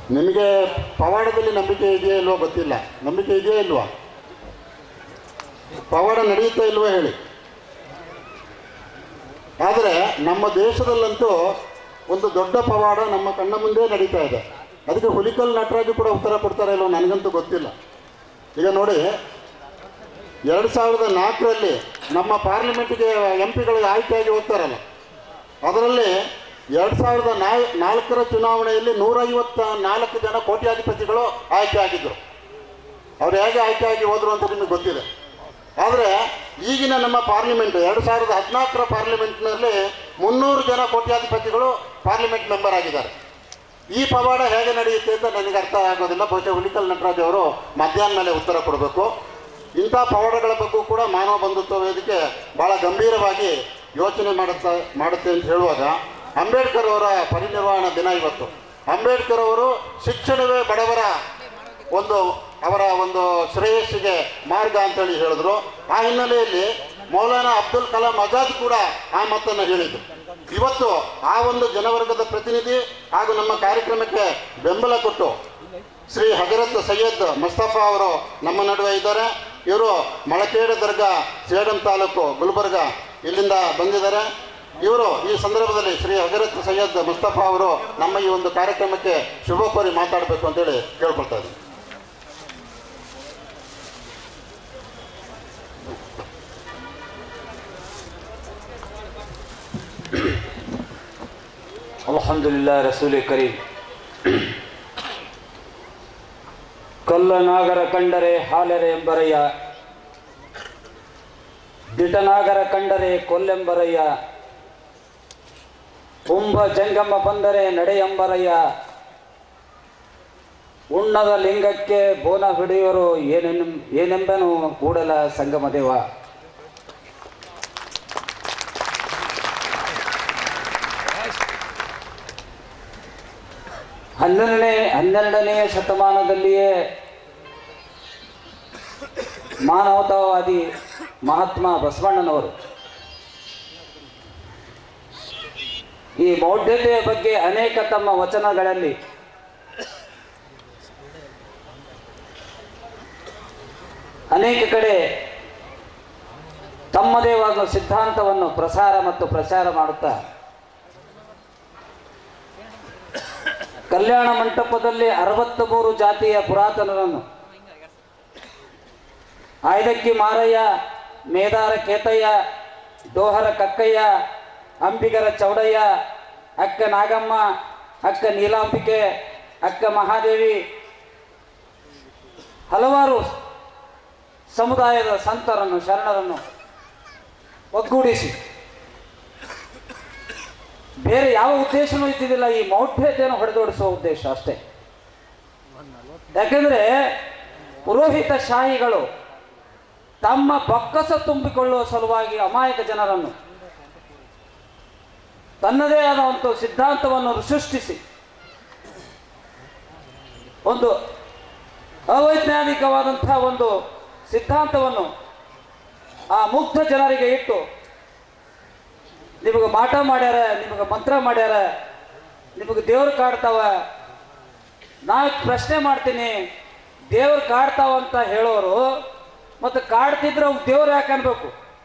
ನಿಮಗೆ ಪವಾಡದಲ್ಲಿ ನಂಬಿಕೆ ಇದೆಯಾ ಇಲ್ವೋ ಗೊತ್ತಿಲ್ಲ ನಂಬಿಕೆ ಇದೆಯಾ ಇಲ್ವಾ ಪವಾಡ ನಡೆಯುತ್ತಾ ಇಲ್ವೋ ಹೇಳಿ ಆದರೆ ನಮ್ಮ ದೇಶದಲ್ಲಂತೂ ಒಂದು ದೊಡ್ಡ ಪವಾಡ ನಮ್ಮ ಕಣ್ಣ ಮುಂದೆ ನಡೀತಾ ಇದೆ ಅದಕ್ಕೆ ಹುಲಿಕಲ್ ನಟರಾಜು ಕೂಡ ಉತ್ತರ ಕೊಡ್ತಾರೆ ಇಲ್ವೋ ನನಗಂತೂ ಗೊತ್ತಿಲ್ಲ ಈಗ ನೋಡಿ ಎರಡು ಸಾವಿರದ ನಾಲ್ಕರಲ್ಲಿ ನಮ್ಮ ಪಾರ್ಲಿಮೆಂಟ್ಗೆ ಎಂ ಪಿಗಳಿಗೆ ಆಯ್ಕೆಯಾಗಿ ಹೋಗ್ತಾರಲ್ಲ ಅದರಲ್ಲಿ ಎರಡು ಸಾವಿರದ ನಾಲ್ ನಾಲ್ಕರ ಚುನಾವಣೆಯಲ್ಲಿ ನೂರೈವತ್ತ ನಾಲ್ಕು ಜನ ಕೋಟ್ಯಾಧಿಪತಿಗಳು ಆಯ್ಕೆ ಆಗಿದ್ದರು ಅವ್ರು ಹೇಗೆ ಆಯ್ಕೆ ಆಗಿ ಹೋದರು ಅಂತ ನಿಮಗೆ ಗೊತ್ತಿದೆ ಆದರೆ ಈಗಿನ ನಮ್ಮ ಪಾರ್ಲಿಮೆಂಟ್ ಎರಡು ಸಾವಿರದ ಹದಿನಾಲ್ಕರ ಪಾರ್ಲಿಮೆಂಟ್ನಲ್ಲಿ ಮುನ್ನೂರು ಜನ ಕೋಟ್ಯಾಧಿಪತಿಗಳು ಪಾರ್ಲಿಮೆಂಟ್ ಮೆಂಬರ್ ಆಗಿದ್ದಾರೆ ಈ ಪವಾಡ ಹೇಗೆ ನಡೆಯುತ್ತೆ ಅಂತ ನನಗೆ ಅರ್ಥ ಆಗೋದಿಲ್ಲ ಬಹುಶಃ ಹುಲಿಕಲ್ ನಟರಾಜ್ ಅವರು ಮಧ್ಯಾಹ್ನ ಮೇಲೆ ಉತ್ತರ ಕೊಡಬೇಕು ಇಂಥ ಪವಾಡಗಳ ಬಗ್ಗೆ ಕೂಡ ಮಾನವ ಬಂಧುತ್ವ ವೇದಿಕೆ ಭಾಳ ಗಂಭೀರವಾಗಿ ಯೋಚನೆ ಮಾಡುತ್ತಾ ಮಾಡುತ್ತೆ ಅಂತ ಹೇಳುವಾಗ ಅಂಬೇಡ್ಕರ್ ಅವರ ಪರಿನಿರ್ವಾಣ ದಿನ ಇವತ್ತು ಅಂಬೇಡ್ಕರ್ ಅವರು ಶಿಕ್ಷಣವೇ ಬಡವರ ಒಂದು ಅವರ ಒಂದು ಶ್ರೇಯಸ್ಸಿಗೆ ಮಾರ್ಗ ಅಂತೇಳಿ ಹೇಳಿದ್ರು ಆ ಹಿನ್ನೆಲೆಯಲ್ಲಿ ಮೌಲಾನಾ ಅಬ್ದುಲ್ ಕಲಾಂ ಆಜಾದ್ ಕೂಡ ಆ ಮಾತನ್ನು ಹೇಳಿದ್ರು ಇವತ್ತು ಆ ಒಂದು ಜನವರ್ಗದ ಪ್ರತಿನಿಧಿ ಹಾಗೂ ನಮ್ಮ ಕಾರ್ಯಕ್ರಮಕ್ಕೆ ಬೆಂಬಲ ಕೊಟ್ಟು ಶ್ರೀ ಹಜರತ್ ಸೈಯದ್ ಮುಸ್ತಫಾ ಅವರು ನಮ್ಮ ನಡುವೆ ಇದ್ದಾರೆ ಇವರು ಮಳಕೇಡ ದರ್ಗಾ ಸೇಡಂ ತಾಲೂಕು ಗುಲ್ಬರ್ಗ ಇಲ್ಲಿಂದ ಬಂದಿದ್ದಾರೆ ಇವರು ಈ ಸಂದರ್ಭದಲ್ಲಿ ಶ್ರೀ ಹಜರತ್ ಸೈಯದ್ ಮುಸ್ತಫಾ ಅವರು ನಮ್ಮ ಈ ಒಂದು ಕಾರ್ಯಕ್ರಮಕ್ಕೆ ಶುಭ ಕೋರಿ ಮಾತಾಡಬೇಕು ಅಂತೇಳಿ ಕೇಳ್ಕೊಳ್ತಾ ಇದ್ದೀನಿ ಅಲ್ಹಮ್ದುಲಿಲ್ಲಾ ರಸೂಲಿ ಕರೀಂ ಕೊಲ್ಲನಾಗರ ಕಂಡರೆ ಹಾಲೆರೆ ಎಂಬರಯ್ಯ ದಿಟನಾಗರ ಕಂಡರೆ ಕೊಲ್ಲೆಂಬರಯ್ಯ ಕುಂಭ ಜಂಗಮ ಬಂದರೆ ನಡೆಯಂಬರಯ್ಯ ಉಣ್ಣದ ಲಿಂಗಕ್ಕೆ ಬೋನ ಹಿಡಿಯೋರು ಏನೆನ್ ಏನೆಂಬನು ಕೂಡಲ ಸಂಗಮ ದೇವ ಹನ್ನೆರಡನೇ ಹನ್ನೆರಡನೆಯ ಶತಮಾನದಲ್ಲಿಯೇ ಮಾನವತಾವಾದಿ ಮಹಾತ್ಮ ಬಸವಣ್ಣನವರು ಈ ಮೌಢ್ಯತೆಯ ಬಗ್ಗೆ ಅನೇಕ ತಮ್ಮ ವಚನಗಳಲ್ಲಿ ಅನೇಕ ಕಡೆ ತಮ್ಮದೇ ಆದ ಸಿದ್ಧಾಂತವನ್ನು ಪ್ರಸಾರ ಮತ್ತು ಪ್ರಚಾರ ಮಾಡುತ್ತಾ ಕಲ್ಯಾಣ ಮಂಟಪದಲ್ಲಿ ಅರವತ್ತ ಮೂರು ಜಾತಿಯ ಪುರಾತನರನ್ನು ಆಯ್ದಕ್ಕಿ ಮಾರಯ್ಯ ಮೇದಾರ ಕೇತಯ್ಯ ಡೋಹರ ಕಕ್ಕಯ್ಯ ಅಂಬಿಗರ ಚೌಡಯ್ಯ ಅಕ್ಕ ನಾಗಮ್ಮ ಅಕ್ಕ ನೀಲಾಂಬಿಕೆ ಅಕ್ಕ ಮಹಾದೇವಿ ಹಲವಾರು ಸಮುದಾಯದ ಸಂತರನ್ನು ಶರಣರನ್ನು ಒಗ್ಗೂಡಿಸಿ ಬೇರೆ ಯಾವ ಉದ್ದೇಶನೂ ಇದ್ದಿದ್ದಿಲ್ಲ ಈ ಮೌಢ್ಯತೆಯನ್ನು ಹೊಡೆದೋಡಿಸುವ ಉದ್ದೇಶ ಅಷ್ಟೇ ಯಾಕೆಂದ್ರೆ ಪುರೋಹಿತ ಶಾಹಿಗಳು ತಮ್ಮ ಬೊಕ್ಕಸ ತುಂಬಿಕೊಳ್ಳುವ ಸಲುವಾಗಿ ಅಮಾಯಕ ಜನರನ್ನು ತನ್ನದೇ ಆದ ಒಂದು ಸಿದ್ಧಾಂತವನ್ನು ಸೃಷ್ಟಿಸಿ ಒಂದು ಅವೈಜ್ಞಾನಿಕವಾದಂತಹ ಒಂದು ಸಿದ್ಧಾಂತವನ್ನು ಆ ಮುಗ್ಧ ಜನರಿಗೆ ಇಟ್ಟು ನಿಮಗೆ ಮಾಟ ಮಾಡ್ಯಾರ ನಿಮಗೆ ಮಂತ್ರ ಮಾಡ್ಯಾರ ನಿಮಗೆ ದೇವ್ರು ಕಾಡ್ತಾವ ನಾ ಪ್ರಶ್ನೆ ಮಾಡ್ತೀನಿ ದೇವ್ರು ಕಾಡ್ತಾವ ಅಂತ ಹೇಳೋರು ಮತ್ತು ಕಾಡ್ತಿದ್ರೆ ಅವ್ಕೆ ದೇವ್ರು ಯಾಕೆ ಅನ್ಬೇಕು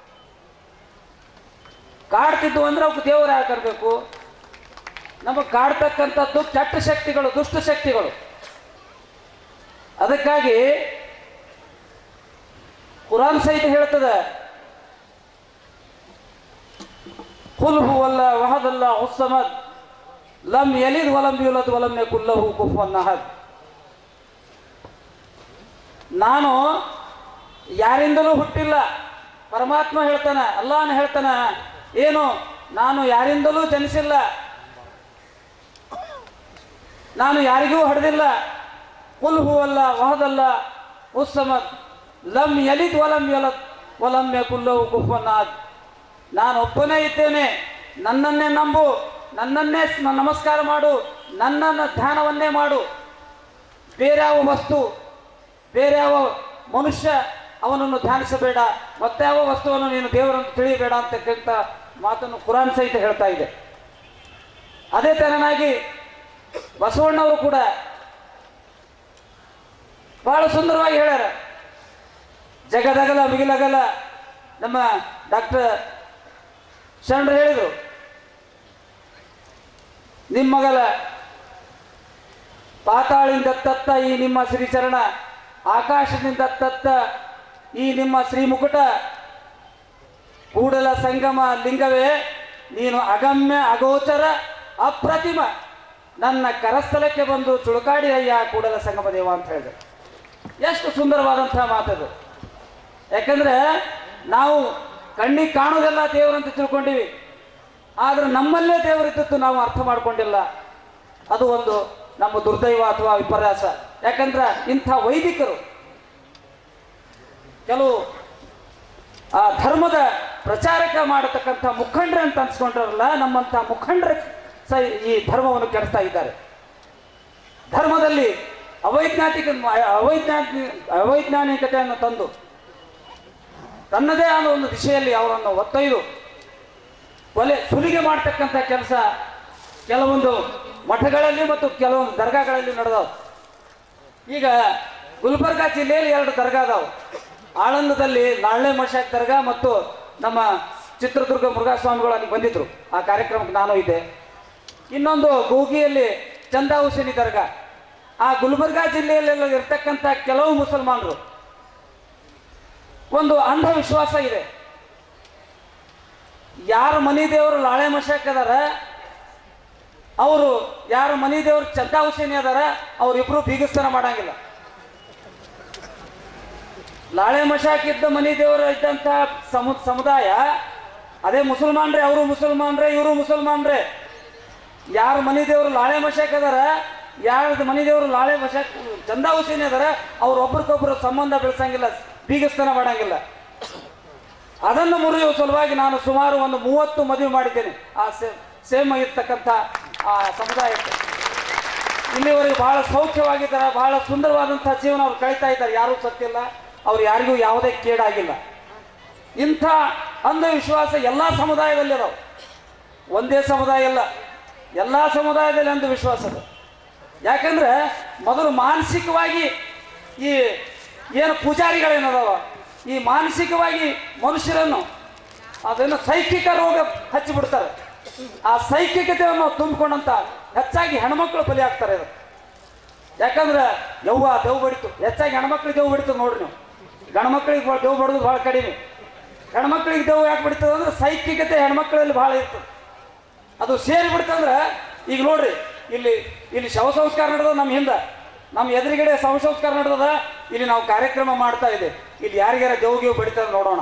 ಕಾಡ್ತಿದ್ದು ಅಂದ್ರೆ ಅವ್ಕೆ ದೇವ್ರು ಯಾಕೆ ಅನ್ಬೇಕು ನಮಗೆ ಕಾಡ್ತಕ್ಕಂಥದ್ದು ಕೆಟ್ಟ ಶಕ್ತಿಗಳು ದುಷ್ಟ ಶಕ್ತಿಗಳು ಅದಕ್ಕಾಗಿ ಕುರಾನ್ ಸಹಿತ ಹೇಳ್ತದೆ ಕುಲ್ ಹುವಲ್ಲ ವಹದಲ್ಲ ಉಸ್ಸಮದ್ ಲಮ್ ಯಲಿದ್ ವಲಂ ಯುಲದ್ ವಲಂ ಯಕುಲ್ಲಹು ಕುಫುವನ್ ಅಹದ್ ನಾನು ಯಾರಿಂದಲೂ ಹುಟ್ಟಿಲ್ಲ ಪರಮಾತ್ಮ ಹೇಳ್ತಾನ ಅಲ್ಲಾನ ಹೇಳ್ತಾನ ಏನು ನಾನು ಯಾರಿಂದಲೂ ಜನಿಸಿಲ್ಲ ನಾನು ಯಾರಿಗೂ ಹಡ್ದಿಲ್ಲ ಕುಲ್ ಹೂವಲ್ಲ ವಹದಲ್ಲ ಉಸ್ಸಮದ್ ಲಮ್ ಯಲಿದ್ ವಲಂ ಯಲದ್ ವಲಂ ಯಕುಲ್ಲಹು ಕುಫುವನ್ ಅಹದ್ ನಾನು ಒಬ್ಬನೇ ಇದ್ದೇನೆ ನನ್ನನ್ನೇ ನಂಬು ನನ್ನನ್ನೇ ಸ್- ನಮಸ್ಕಾರ ಮಾಡು ನನ್ನನ್ನು ಧ್ಯಾನವನ್ನೇ ಮಾಡು ಬೇರೆ ಯಾವ ವಸ್ತು ಬೇರೆ ಯಾವ ಮನುಷ್ಯ ಅವನನ್ನು ಧ್ಯಾನಿಸಬೇಡ ಮತ್ತೆ ಯಾವ ವಸ್ತುವನ್ನು ನೀನು ದೇವರನ್ನು ತಿಳಿಯಬೇಡ ಅಂತಕ್ಕಂಥ ಮಾತನ್ನು ಕುರಾನ್ ಸಹಿತ ಹೇಳ್ತಾ ಇದೆ ಅದೇ ತೆರನಾಗಿ ಬಸವಣ್ಣವರು ಕೂಡ ಬಹಳ ಸುಂದರವಾಗಿ ಹೇಳ್ಯಾರ ಜಗದಗಲ ಮಿಗಿಲಗಲ ನಮ್ಮ ಡಾಕ್ಟರ್ ಶರಣರು ಹೇಳಿದರು ನಿಮ್ಮಗಲ ಪಾತಾಳಿಂದ ತತ್ತ ಈ ನಿಮ್ಮ ಶ್ರೀಚರಣ ಆಕಾಶದಿಂದ ತತ್ತ ಈ ನಿಮ್ಮ ಶ್ರೀಮುಕುಟ ಕೂಡಲ ಸಂಗಮ ಲಿಂಗವೇ ನೀನು ಅಗಮ್ಯ ಅಗೋಚರ ಅಪ್ರತಿಮ ನನ್ನ ಕರಸ್ಥಲಕ್ಕೆ ಬಂದು ಚುಳುಕಾಡಿ ಅಯ್ಯ ಕೂಡಲ ಸಂಗಮ ದೇವ ಅಂತ ಹೇಳಿದೆ ಎಷ್ಟು ಸುಂದರವಾದಂತಹ ಮಾತದು ಯಾಕಂದ್ರೆ ನಾವು ಕಣ್ಣಿಗೆ ಕಾಣೋದೆಲ್ಲ ದೇವರಂತ ತಿಳ್ಕೊಂಡಿವಿ ಆದ್ರೆ ನಮ್ಮಲ್ಲೇ ದೇವರಿದ್ದದ್ದು ನಾವು ಅರ್ಥ ಮಾಡ್ಕೊಂಡಿಲ್ಲ ಅದು ಒಂದು ನಮ್ಮ ದುರ್ದೈವ ಅಥವಾ ವಿಪರ್ಯಾಸ ಯಾಕಂದ್ರೆ ಇಂಥ ವೈದಿಕರು ಕೆಲವು ಆ ಧರ್ಮದ ಪ್ರಚಾರಕ ಮಾಡತಕ್ಕಂಥ ಮುಖಂಡ್ರೆ ಅಂತ ಅನ್ಸ್ಕೊಂಡ್ರಲ್ಲ ನಮ್ಮಂಥ ಮುಖಂಡರು ಸಹ ಈ ಧರ್ಮವನ್ನು ಕೆಡಿಸ್ತಾ ಇದ್ದಾರೆ ಧರ್ಮದಲ್ಲಿ ಅವೈಜ್ಞಾನಿಕ ಅವೈಜ್ಞಾನಿಕ ಅವೈಜ್ಞಾನಿಕತೆಯನ್ನು ತಂದು ತನ್ನದೇ ಆದ ಒಂದು ದಿಶೆಯಲ್ಲಿ ಅವರನ್ನು ಒತ್ತೊಯ್ದು ಕೊಲೆ ಸುಲಿಗೆ ಮಾಡ್ತಕ್ಕಂಥ ಕೆಲಸ ಕೆಲವೊಂದು ಮಠಗಳಲ್ಲಿ ಮತ್ತು ಕೆಲವೊಂದು ದರ್ಗಾಗಳಲ್ಲಿ ನಡೆದವು ಈಗ ಗುಲ್ಬರ್ಗ ಜಿಲ್ಲೆಯಲ್ಲಿ ಎರಡು ದರ್ಗಾ ಅದಾವು ಆಳಂದದಲ್ಲಿ ನಾಳೆ ಮಶಾಕ್ ದರ್ಗಾ ಮತ್ತು ನಮ್ಮ ಚಿತ್ರದುರ್ಗ ಮುರುಘಾಸ್ವಾಮಿಗಳು ಅಲ್ಲಿ ಬಂದಿದ್ರು ಆ ಕಾರ್ಯಕ್ರಮಕ್ಕೆ ನಾನು ಇದ್ದೆ ಇನ್ನೊಂದು ಗೂಗಿಯಲ್ಲಿ ಚಂದಾ ಹುಸೇನಿ ದರ್ಗಾ ಆ ಗುಲ್ಬರ್ಗಾ ಜಿಲ್ಲೆಯಲ್ಲೆಲ್ಲ ಇರ್ತಕ್ಕಂಥ ಕೆಲವು ಮುಸಲ್ಮಾನರು ಒಂದು ಅಂಧವಿಶ್ವಾಸ ಇದೆ ಯಾರ ಮನಿ ದೇವರು ಲಾಳೆ ಮಶಾಕ್ ಅದಾರ ಅವರು ಯಾರ ಮನಿ ದೇವರು ಚಂದಾ ಹುಸೇನಿ ಅದಾರ ಅವ್ರಿಬ್ರು ಬೀಗಸ್ತನ ಮಾಡಂಗಿಲ್ಲ ಲಾಳೆ ಮಶಾಕ್ ಇದ್ದ ಮನಿ ದೇವರು ಇದ್ದಂಥ ಸಮು ಸಮುದಾಯ ಅದೇ ಮುಸಲ್ಮಾನ್ರೆ ಅವರು ಮುಸಲ್ಮಾನ್ರೆ ಇವರು ಮುಸಲ್ಮಾನ್ರೆ ಯಾರ ಮನಿ ದೇವರು ಲಾಳೆ ಮಶಾಕ್ ಅದಾರ ಯಾರ ಮನಿ ದೇವರು ಲಾಳೆ ಮಶಾಕ್ ಚಂದಾ ಹುಸೇನಿ ಅದಾರ ಅವ್ರು ಒಬ್ರಿಗೊಬ್ರು ಸಂಬಂಧ ಬೆಳೆಸಂಗಿಲ್ಲ ಬೀಗಸ್ತನ ಮಾಡಂಗಿಲ್ಲ ಅದನ್ನು ಮುರಿಯುವ ಸಲುವಾಗಿ ನಾನು ಸುಮಾರು ಒಂದು ಮೂವತ್ತು ಮದುವೆ ಮಾಡಿದ್ದೇನೆ ಆ ಸೇ- ಸೇಮ್ ಇರ್ತಕ್ಕಂಥ ಆ ಸಮುದಾಯಕ್ಕೆ ಇಲ್ಲಿವರೆಗೆ ಬಹಳ ಸೌಖ್ಯವಾಗಿದ್ದಾರೆ ಬಹಳ ಸುಂದರವಾದಂಥ ಜೀವನ ಅವ್ರು ಕಳೀತಾ ಇದ್ದಾರೆ ಯಾರೂ ಸತ್ತಿಲ್ಲ ಅವ್ರು ಯಾರಿಗೂ ಯಾವುದೇ ಕೇಡಾಗಿಲ್ಲ ಇಂಥ ಅಂಧವಿಶ್ವಾಸ ಎಲ್ಲ ಸಮುದಾಯದಲ್ಲಿ ಅದಾವೆ ಒಂದೇ ಸಮುದಾಯ ಅಲ್ಲ ಎಲ್ಲ ಸಮುದಾಯದಲ್ಲಿ ಅಂಧವಿಶ್ವಾಸ ಅದ ಯಾಕಂದ್ರೆ ಮೊದಲು ಮಾನಸಿಕವಾಗಿ ಈ ಏನು ಪೂಜಾರಿಗಳೇನದಾವ ಈ ಮಾನಸಿಕವಾಗಿ ಮನುಷ್ಯರನ್ನು ಅದನ್ನು ಸೈಕಿಕ ರೋಗ ಹಚ್ಚಿಬಿಡ್ತಾರೆ ಆ ಸೈಕಿಕತೆಯನ್ನು ತುಂಬಿಕೊಂಡಂತ ಹೆಚ್ಚಾಗಿ ಹೆಣ್ಮಕ್ಳು ಬಲಿ ಆಗ್ತಾರೆ ಇದು ಯಾಕಂದ್ರೆ ಯವ್ವ ದೇವ್ ಬಡಿತು ಹೆಚ್ಚಾಗಿ ಹೆಣ್ಮಕ್ಳಿಗೆ ದೇವ್ ಬಡಿತು ನೋಡ್ರಿ ನೀವು ಗಂಡ್ಮಕ್ಳಿಗೆ ಭಾಳ ದೇವ್ ಬಡೋದು ಭಾಳ ಕಡಿಮೆ ಹೆಣ್ಮಕ್ಳಿಗೆ ದೇವ್ ಯಾಕೆ ಬಿಡ್ತದೆ ಅಂದ್ರೆ ಸೈಕಿಕತೆ ಹೆಣ್ಮಕ್ಳಲ್ಲಿ ಭಾಳ ಇರ್ತದೆ ಅದು ಸೇರಿ ಬಿಡ್ತಂದ್ರೆ ಈಗ ನೋಡ್ರಿ ಇಲ್ಲಿ ಇಲ್ಲಿ ಶವ ಸಂಸ್ಕಾರ ನಡೆದ ನಮ್ಮ ಹಿಂದೆ ನಮ್ಮ ಎದುರುಗಡೆ ಶವ ಸಂಸ್ಕಾರ ನಡೆದದ ಇಲ್ಲಿ ನಾವು ಕಾರ್ಯಕ್ರಮ ಮಾಡ್ತಾ ಇದೆ ಇಲ್ಲಿ ಯಾರಿಗಾರ ದೇವ್ ಗೀವ್ ಬಡಿತದ ನೋಡೋಣ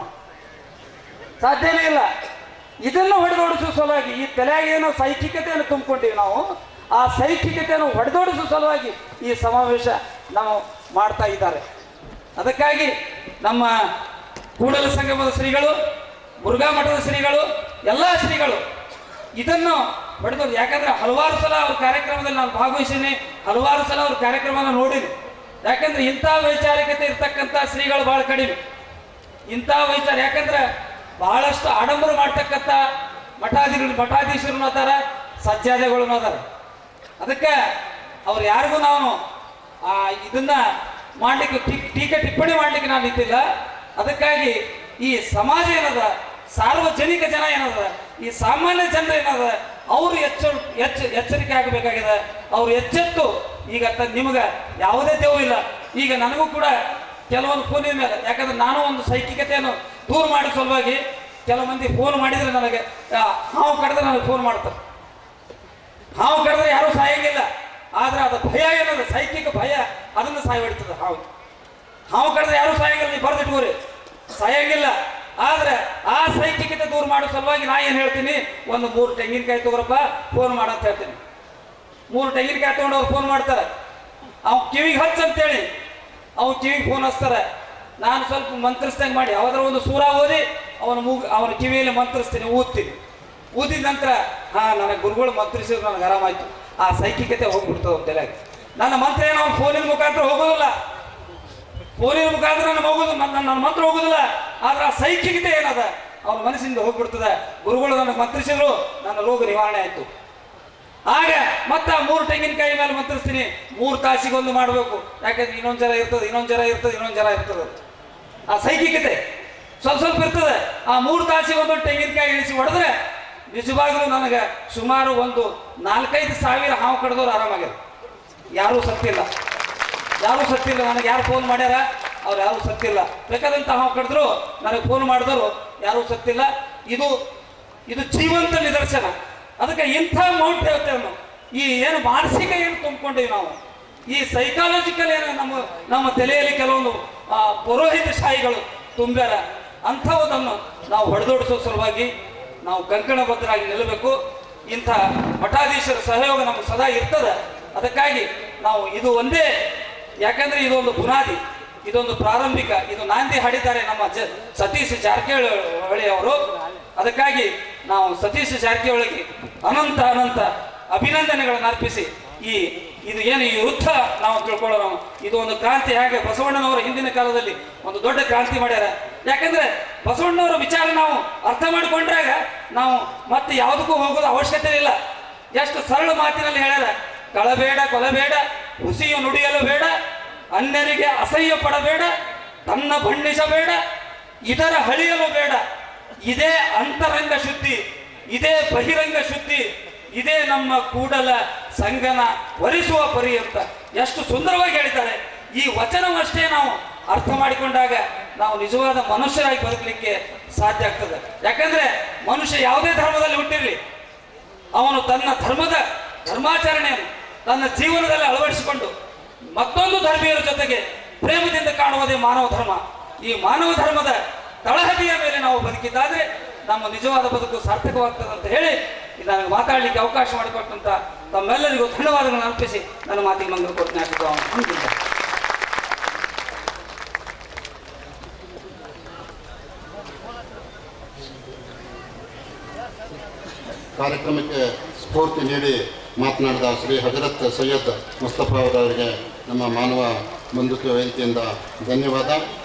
ಸಾಧ್ಯನೇ ಇಲ್ಲ ಇದನ್ನು ಹೊಡೆದೋಡಿಸುವ ಸಲುವಾಗಿ ಈ ತಲೆಯಾಗಿ ಏನೋ ಸೈಕಿಕತೆಯನ್ನು ತುಂಬಿಕೊಂಡಿವಿ ನಾವು ಆ ಸೈಕಿಕತೆಯನ್ನು ಹೊಡೆದೋಡಿಸುವ ಸಲುವಾಗಿ ಈ ಸಮಾವೇಶ ನಾವು ಮಾಡ್ತಾ ಇದ್ದಾರೆ ಅದಕ್ಕಾಗಿ ನಮ್ಮ ಕೂಡಲ ಸಂಗಮದ ಶ್ರೀಗಳು ಮುರುಘಾ ಮಠದ ಶ್ರೀಗಳು ಎಲ್ಲ ಶ್ರೀಗಳು ಇದನ್ನು ಹೊಡೆದೋದು ಯಾಕಂದ್ರೆ ಹಲವಾರು ಸಲ ಅವ್ರ ಕಾರ್ಯಕ್ರಮದಲ್ಲಿ ನಾನು ಭಾಗವಹಿಸೀನಿ ಹಲವಾರು ಸಲ ಅವ್ರ ಕಾರ್ಯಕ್ರಮನ ನೋಡೀನಿ ಯಾಕಂದ್ರೆ ಇಂಥ ವೈಚಾರಿಕತೆ ಇರ್ತಕ್ಕಂಥ ಶ್ರೀಗಳು ಭಾಳ ಕಡಿಮೆ ಇಂಥ ವೈಚಾರ ಯಾಕಂದ್ರೆ ಬಹಳಷ್ಟು ಆಡಂಬರ ಮಾಡ್ತಕ್ಕಂಥ ಮಠಾಧಿಗಳು ಮಠಾಧೀಶರು ಅದಾರ ಸಜ್ಜಾದೆಗಳು ಅದಾರ ಅದಕ್ಕೆ ಅವ್ರು ಯಾರಿಗೂ ನಾವು ಆ, ಇದನ್ನ ಮಾಡ್ಲಿಕ್ಕೆ ಟೀ- ಟೀಕೆ ಟಿಪ್ಪಣಿ ಮಾಡ್ಲಿಕ್ಕೆ ನಾನು ನಿಂತಿಲ್ಲ ಅದಕ್ಕಾಗಿ ಈ ಸಮಾಜ ಏನದ ಸಾರ್ವಜನಿಕ ಜನ ಏನದ ಈ ಸಾಮಾನ್ಯ ಜನರು ಏನದ ಅವರು ಎಚ್ಚ ಎಚ್ಚ ಎಚ್ಚರಿಕೆ ಆಗಬೇಕಾಗಿದೆ ಅವ್ರು ಎಚ್ಚೆತ್ತು ಈಗ ತ- ನಿಮಗೆ ಯಾವುದೇ ದೇವು ಇಲ್ಲ ಈಗ ನನಗೂ ಕೂಡ ಕೆಲವೊಂದು ಫೋನಿನ ಮೇಲೆ ಯಾಕಂದ್ರೆ ನಾನು ಒಂದು ಸೈಕಿಕತೆಯನ್ನು ದೂರ ಮಾಡೋ ಸಲುವಾಗಿ ಕೆಲವು ಮಂದಿ ಫೋನ್ ಮಾಡಿದ್ರೆ ನನಗೆ ಆ, ಹಾವು ಕಡಿದ್ರೆ ನನಗೆ ಫೋನ್ ಮಾಡ್ತಾರೆ ಹಾವು ಕಡಿದ್ರೆ ಯಾರೂ ಸಾಯಂಗಿಲ್ಲ ಆದ್ರೆ ಅದು ಭಯ ಏನದು ಸೈಕಿಕ ಭಯ ಅದನ್ನು ಸಾಯ್ಬಿಡ್ತದೆ ಹಾವು ಹಾವು ಕಡಿದ್ರೆ ಯಾರೂ ಸಾಯಂಗಿಲ್ಲ ನೀವು ಬರ್ದಿಟ್ಕೋರಿ ಸಾಯಂಗಿಲ್ಲ ಆದ್ರೆ ಆ ಸೈಕಿಕತೆ ದೂರ ಮಾಡೋ ಸಲುವಾಗಿ ನಾ ಏನು ಹೇಳ್ತೀನಿ ಒಂದು ಮೂರು ತೆಂಗಿನಕಾಯಿ ತಗೋರಪ್ಪ ಫೋನ್ ಮಾಡಂತ ಹೇಳ್ತೀನಿ ಮೂರು ತೆಂಗಿನಕಾಯಿ ತಗೊಂಡು ಅವ್ರು ಫೋನ್ ಮಾಡ್ತಾರೆ ಅವ್ ಕಿವಿಗೆ ಹಚ್ಚ ಅಂತೇಳಿ ಅವ್ನು ಕಿವಿಗೆ ಫೋನ್ ಹಚ್ತಾರೆ ನಾನು ಸ್ವಲ್ಪ ಮಂತ್ರಿಸ್ದಂಗೆ ಮಾಡಿ ಯಾವ್ದಾರ ಒಂದು ಸೂರ ಓದಿ ಅವನ ಮೂಗು ಅವನ ಕಿವಿಯಲ್ಲಿ ಮಂತ್ರಿಸ್ತೀನಿ ಊದ್ತೀನಿ ಊದಿದ ನಂತರ ಹಾ ನನಗೆ ಗುರುಗಳು ಮಂತ್ರಿಸಿದ್ರು ನನಗೆ ಆರಾಮಾಯ್ತು ಆ ಸೈಕಿಕತೆ ಹೋಗ್ಬಿಡ್ತದೆ ಅವ್ನ ತಲೆಗೆ ನನ್ನ ಮಂತ್ರ ಏನು ಅವ್ನ ಫೋನಿನ ಮುಖಾಂತರ ಹೋಗೋದಿಲ್ಲ ಫೋನಿನ ಮುಖಾಂತರ ನನ್ನ ಹೋಗೋದು ನನ್ನ ನನ್ನ ಮಂತ್ರ ಹೋಗೋದಿಲ್ಲ ಆದ್ರೆ ಆ ಸೈಕಿಕತೆ ಏನದ ಅವನ ಮನಸ್ಸಿಂದ ಹೋಗ್ಬಿಡ್ತದೆ ಗುರುಗಳು ನನಗೆ ಮಂತ್ರಿಸಿದ್ರು ನನ್ನ ರೋಗ ನಿವಾರಣೆ ಆಯ್ತು ಆಗ ಮತ್ತೆ ಆ ಮೂರು ತೆಂಗಿನಕಾಯಿ ಮೇಲೆ ಮಂತ್ರಿಸ್ತೀನಿ ಮೂರು ತಾಸಿಗೊಂದು ಮಾಡಬೇಕು ಯಾಕಂದ್ರೆ ಇನ್ನೊಂದು ಜರ ಇರ್ತದೆ ಇನ್ನೊಂದು ಜರ ಇರ್ತದೆ ಇನ್ನೊಂದು ಜರ ಇರ್ತದೆ ಆ ಸೈಕಿಕತೆ ಸ್ವಲ್ಪ ಸ್ವಲ್ಪ ಇರ್ತದೆ ಆ ಮೂರು ತಾಸಿಗೊಂದು ತೆಂಗಿನಕಾಯಿ ಇಳಿಸಿ ಹೊಡೆದ್ರೆ ನಿಜವಾಗ್ಲೂ ನನಗೆ ಸುಮಾರು ಒಂದು ನಾಲ್ಕೈದು ಸಾವಿರ ಹಾವು ಕಡ್ದವ್ರು ಆರಾಮಾಗ್ಯಾರ ಯಾರೂ ಸತ್ತಿಲ್ಲ ಯಾರೂ ಸತ್ತಿಲ್ಲ ನನಗೆ ಯಾರು ಫೋನ್ ಮಾಡ್ಯಾರ ಅವ್ರು ಯಾರೂ ಸತ್ತಿಲ್ಲ ಬೇಕಾದಂತ ಹಾವು ಕಡಿದ್ರು ನನಗೆ ಫೋನ್ ಮಾಡಿದವರು ಯಾರೂ ಸತ್ತಿಲ್ಲ ಇದು ಇದು ಜೀವಂತ ನಿದರ್ಶನ ಅದಕ್ಕೆ ಇಂಥ ಮೌಂಟ್ ಹೇಳ್ತೇವೆ ನಾವು ಈ ಏನು ಮಾನಸಿಕ ಏನು ತುಂಬಿಕೊಂಡೀವಿ ನಾವು ಈ ಸೈಕಾಲಜಿಕಲ್ ಏನು ನಮ್ಮ ನಮ್ಮ ತಲೆಯಲ್ಲಿ ಕೆಲವೊಂದು ಆ, ಪುರೋಹಿತ ಶಾಹಿಗಳು ತುಂಬ್ಯಾರ ಅಂಥವುದನ್ನು ನಾವು ಹೊಡೆದೋಡಿಸೋ ಸಲುವಾಗಿ ನಾವು ಕಂಕಣಬದ್ಧರಾಗಿ ನಿಲ್ಲಬೇಕು ಇಂಥ ಮಠಾಧೀಶರ ಸಹಯೋಗ ನಮಗೆ ಸದಾ ಇರ್ತದೆ ಅದಕ್ಕಾಗಿ ನಾವು ಇದು ಒಂದೇ ಯಾಕಂದ್ರೆ ಇದೊಂದು ಬುನಾದಿ ಇದೊಂದು ಪ್ರಾರಂಭಿಕ ಇದು ನಾಂದಿ ಹಾಡಿದ್ದಾರೆ ನಮ್ಮ ಜ ಸತೀಶ್ ಜಾರಕಿಹೊಳಿ ಅವರು ಅದಕ್ಕಾಗಿ ನಾವು ಸತೀಶ್ ಜಾರಕಿಹೊಳಿಗೆ ಅನಂತ ಅನಂತ ಅಭಿನಂದನೆಗಳನ್ನು ಅರ್ಪಿಸಿ ಈ ಇದು ಏನು ಈ ವೃತ್ತ ನಾವು ತಿಳ್ಕೊಳ್ಳೋಣ ಇದು ಒಂದು ಕ್ರಾಂತಿ ಹಾಗೆ ಬಸವಣ್ಣನವರ ಹಿಂದಿನ ಕಾಲದಲ್ಲಿ ಒಂದು ದೊಡ್ಡ ಕ್ರಾಂತಿ ಮಾಡ್ಯಾರ ಯಾಕಂದ್ರೆ ಬಸವಣ್ಣನವರ ವಿಚಾರ ನಾವು ಅರ್ಥ ಮಾಡಿಕೊಂಡ್ರಾಗ ನಾವು ಮತ್ತೆ ಯಾವುದಕ್ಕೂ ಹೋಗೋದು ಅವಶ್ಯಕತೆ ಇಲ್ಲ ಎಷ್ಟು ಸರಳ ಮಾತಿನಲ್ಲಿ ಹೇಳ್ಯಾರ ಕಳಬೇಡ ಕೊಲಬೇಡ ಹುಸಿಯು ನುಡಿಯಲು ಬೇಡ ಅನ್ಯರಿಗೆ ಅಸಹ್ಯ ಪಡಬೇಡ ತನ್ನ ಬಣ್ಣಿಸಬೇಡ ಇದರ ಹಳಿಯಲು ಬೇಡ ಇದೇ ಅಂತರಂಗ ಶುದ್ಧಿ ಇದೇ ಬಹಿರಂಗ ಶುದ್ಧಿ ಇದೇ ನಮ್ಮ ಕೂಡಲ ಸಂಗನ ವರಿಸುವ ಪರಿ ಅಂತ ಎಷ್ಟು ಸುಂದರವಾಗಿ ಹೇಳಿದ್ದಾರೆ ಈ ವಚನವಷ್ಟೇ ನಾವು ಅರ್ಥ ಮಾಡಿಕೊಂಡಾಗ ನಾವು ನಿಜವಾದ ಮನುಷ್ಯರಾಗಿ ಬದುಕಲಿಕ್ಕೆ ಸಾಧ್ಯ ಆಗ್ತದೆ ಯಾಕಂದ್ರೆ ಮನುಷ್ಯ ಯಾವುದೇ ಧರ್ಮದಲ್ಲಿ ಹುಟ್ಟಿರಲಿ ಅವನು ತನ್ನ ಧರ್ಮದ ಧರ್ಮಾಚರಣೆಯನ್ನು ತನ್ನ ಜೀವನದಲ್ಲಿ ಅಳವಡಿಸಿಕೊಂಡು ಮತ್ತೊಂದು ಧರ್ಮೀಯರ ಜೊತೆಗೆ ಪ್ರೇಮದಿಂದ ಕಾಣುವುದೇ ಮಾನವ ಧರ್ಮ ಈ ಮಾನವ ಧರ್ಮದ ತಳಹದಿಯ ಮೇಲೆ ನಾವು ಬದುಕಿದ್ದಾದ್ರೆ ನಮ್ಮ ನಿಜವಾದ ಬದುಕು ಸಾರ್ಥಕವಾಗ್ತದೆ ಅಂತ ಹೇಳಿ ಇದು ನನಗೆ ಮಾತಾಡಲಿಕ್ಕೆ ಅವಕಾಶ ಮಾಡಿಕೊಟ್ಟಂತ ತಮ್ಮೆಲ್ಲರಿಗೂ ಧನ್ಯವಾದಗಳನ್ನು ಅರ್ಪಿಸಿ ನನ್ನ ಮಾತಿಗೆ ಮಂಗಲ ಕೊಟ್ಟು ಹಾಕಿದ್ದು ಕಾರ್ಯಕ್ರಮಕ್ಕೆ ಸ್ಫೂರ್ತಿ ನೀಡಿ ಮಾತನಾಡಿದ ಶ್ರೀ ಹಜರತ್ ಸೈಯದ್ ಮುಸ್ತಫಾ ಅವರವರಿಗೆ ನಮ್ಮ ಮಾನವ ಬಂಧುತ್ವ ವೇದಿಕೆಯಿಂದ ಧನ್ಯವಾದ